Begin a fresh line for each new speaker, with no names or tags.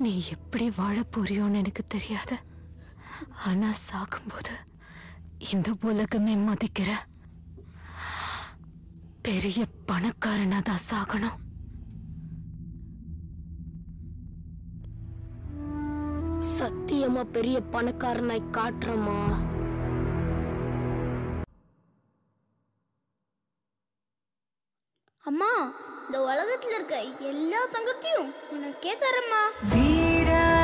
நீ எப்படி வாழ போறியோன்னு எனக்கு தெரியாது ஆனா சாகும்போது இந்த உலகமே மதிக்கிற பெரிய பணக்காரனா தான் சாகணும்
சத்தியமா பெரிய பணக்காரனாய் காட்டுறமா
அம்மா இந்த உலகத்துல இருக்க எல்லா தங்கத்தையும் உனக்கே தரேம்மா
வீரா